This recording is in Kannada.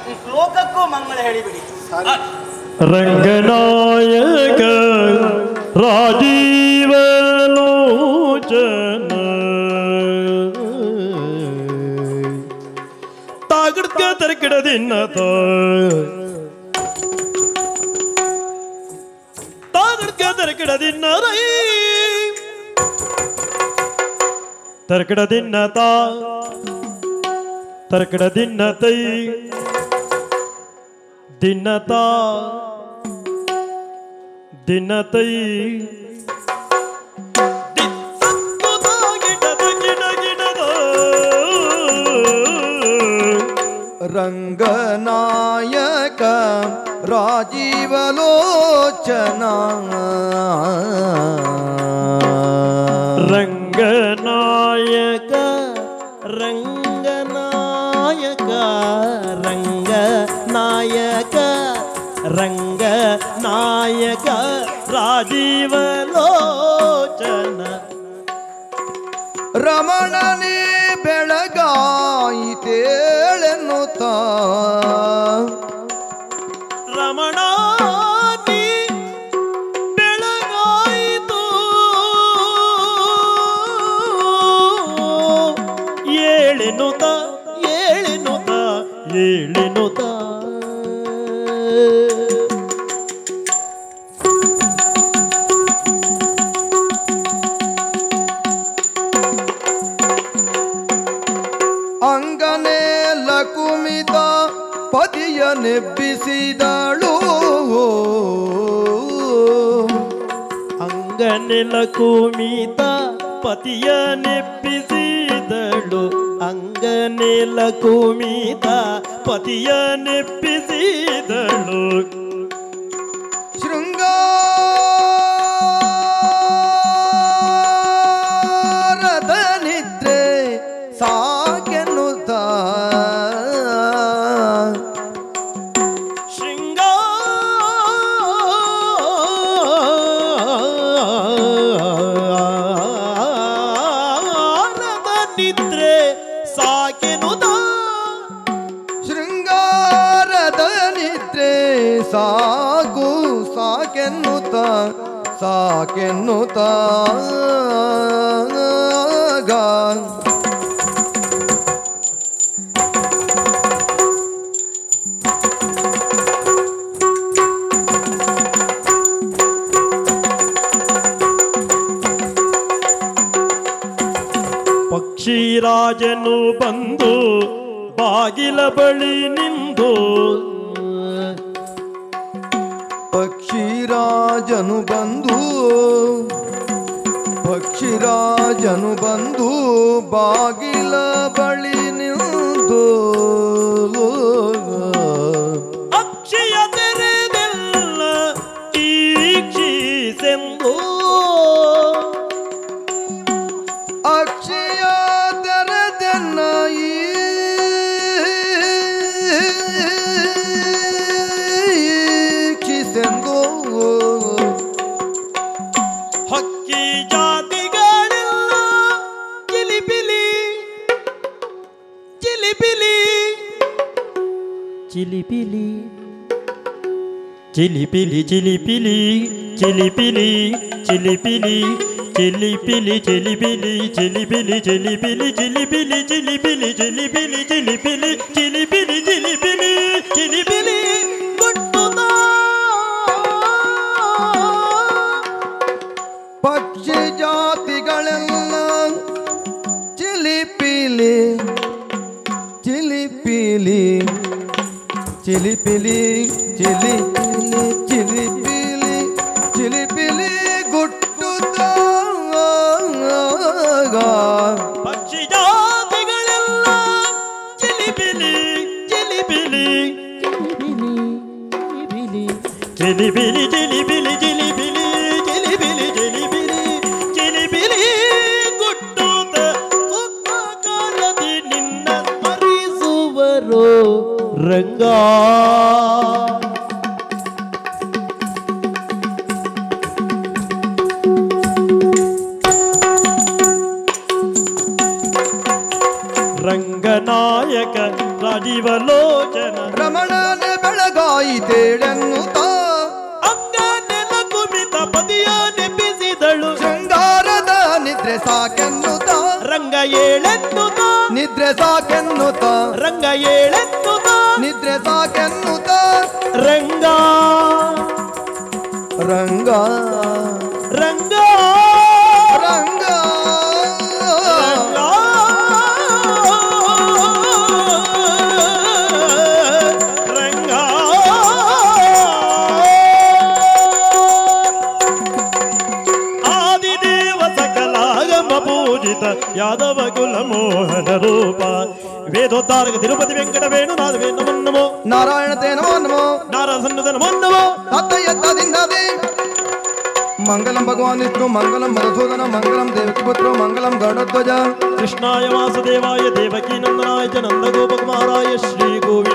ಲೋಕಕ್ಕೂ ಮಂಗಳ ಹೇಳಿಬಿಡಿ ರಂಗನಾಯಕ ರಾಜೀವ ಲೋಚನ ತಾಗಡ್ಕ ತರಕಿಡದಿನ್ನ ತಾಗಡ್ಕ ತರಕಿಡದಿನ್ನ ರೈ ತರಕಿಡದಿನ್ನ ತಾ ತರಕಿಡದಿನ್ನ ತೈ ದಿನತಾ ದಿನತೈ ದಿ- ಸತ್ತುದ ಗಿಡದ ಗಿಡ ಗಿಡದ ರಂಗನಾಯಕ ರಾಜೀವಲೋಚನ ರಂಗನಾಯಕ ರಂಗನಾಯಕ ರಂಗನಾಯಕ ರಂಗನಾಯಕ ರಾಜೀವ ಲೋಚನ ರಮಣನೇ ಬೆಳಗಾಯಿತೇಳೆನ್ನುತ್ತ ರಮಣಾತಿ ಬೆಳಗಾಯಿತು ಏಳೆನುತ ಏಳೆನುತ ಏಳೆನುತ ಅಂಗನೇ ಲಕುಮಿತ ಪತಿಯ ನೆಬ್ಬಿಸಿದಳು ಅಂಗನೆಲ ಕುಮಿತ ಪತಿಯ ನೆಪ್ಪಿಸಿದಳು ಅಂಗನೆಲ ಕುಮಿತ ಪತಿಯ ನೆಪ್ಪಿಸಿದಳು ಶೃಂಗಾರದ ನಿದ್ರೆ ಸಾಗೆನ್ನುತ್ತ ಶೃಂಗಾರದ ನಿದ್ರೆ ಸಾಕೆನುದ ಶೃಂಗಾರದ ನಿದ್ರೆ ಸಾಕು ಸಾಕೆನ್ನುತ್ತ ಸಾಕೆನ್ನುತ್ತ ಗಾ ಪಕ್ಷಿರಾಜನು ಬಂದು ಬಾಗಿಲ ಬಳಿ ನಿಂದು ಪಕ್ಷಿರಾಜನು ಬಂದು ಪಕ್ಷಿರಾಜನು ಬಂದು ಬಾಗಿಲ ಬಳಿ ನಿಂದು ಅಕ್ಷಯ ತೆರೆದೆಲ್ಲ ಈಕ್ಷಿಸೆಂದು ಅಕ್ಷಯ ತೆರೆದೆನ್ನ ಈಕ್ಷಿಸೆಂದು ಹಕ್ಕಿ ಜಾತಿಗಳೆಲ್ಲ ಚಿಲಿಪಿಲಿ ಚಿಲಿಪಿಲಿ ಚಿಲಿಪಿಲಿ ಚಿಲಿಪಿಲಿ ಚಿಲಿಪಿಲಿ ಚಿಲಿಪಿಲಿ ಚಿಲಿಪಿಲಿ ಚಿಲಿಪಿಲಿ ಚಿಲಿಪಿಲಿ ಚಿಲಿಪಿಲಿ ಚಿಲಿಪಿಲಿ ಚಿಲಿಪಿಲಿ ಚಿಲಿಪಿಲಿ ಚಿಲಿಪಿಲಿ ಚಿಲಿಪಿಲಿ ಚಿಲಿಪಿಲಿ ಚಿಲಿಪಿಲಿ ಚಿಲಿಪಿಲಿ ಗುಟ್ಟುತ್ತಾ ಪಕ್ಷಿ ಜಾತಿಗಳೆಲ್ಲ ಚಿಲಿಪಿಲಿ ಚಿಲಿಪಿಲಿ ಚಿಲಿಪಿಲಿ ಚಿಲಿಪಿಲಿ ಚಿಲಿಪಿಲಿ ಚಿಲಿಪಿಲಿ ಗುಟ್ಟುತ್ತ ಪಕ್ಷಿ ಜಾತಿಗಳೆಲ್ಲ ಚಿಲಿಪಿಲಿ ಚಿಲಿಪಿಲಿ ಚಿಲಿಪಿಲಿ ಚಿಲಿಪಿಲಿ ಚಿಲಿಪಿಲಿ ಚಿಲಿಪಿಲಿ ಚಿಲಿಪಿಲಿ ಚಿಲಿಪಿಲಿ ಗುಟ್ಟುತ್ತ ಸುತ್ತ ಕಾಲದಿ ನಿನ್ನ ಸ್ಮರಿಸುವರು ರಂಗ ರಂಗನಾಯಕ ರಾಜೀವ ಅವಲೋಚನ ರಮಣನ ಬೆಳಗಾಯಿತೇಳೆನ್ನುತ್ತ ಅಂಗ ನೆಲ ಕುಮಿತ ಪದಿಯ ನೆಪಿಸಿದಳು ಶೃಂಗಾರದ ನಿದ್ರೆ ಸಾಕೆನ್ನುತ್ತ ರಂಗ ಏಳೆನ್ನುತ್ತ ನಿದ್ರೆ ಸಾಕೆನ್ನುತ್ತ ರಂಗ ಏಳೆನ್ನುತ್ತ ನಿದ್ರೆ ಸಾಕೆನ್ನುತ್ತ ರಂಗ ರಂಗ ರಂಗ ರಂಗ ರಂಗ ಆದಿದೇವ ಸಕಲಾಗಮ ಪೂಜಿತ ಯಾದವ ಕುಲ ಮೋಹನ ರೂಪ ವೇದೋದ್ಧಾರಕ ತಿರುಪತಿ ವೆಂಕಟ ವೇಣು ನಾದವೇ ನಮೋ ನಮೋ ನಾರಾಯಣ ತೇ ನಮೋ ನಮೋ ನಾರಾಸನ್ನದ ನಮೋ ನಮೋ ತತ್ತ ಎತ್ತದಿಂದದಿ ಮಂಗಲಂ ಭಗವಾನ್ ವಿಷ್ಣು ಮಂಗಲಂ ಮಧುಸೂದನ ಮಂಗಲಂ ದೇವಕಿ ಪುತ್ರ ಮಂಗಲಂ ಗರುಡಧ್ವಜ ಕೃಷ್ಣಾಯ ವಾಸುದೇವಾಯ ದೇವಕೀ ನಂದನಾಯ ಚ ನಂದಗೋಪಕುಮಾರಾಯ ಶ್ರೀ ಗೋವಿಂದ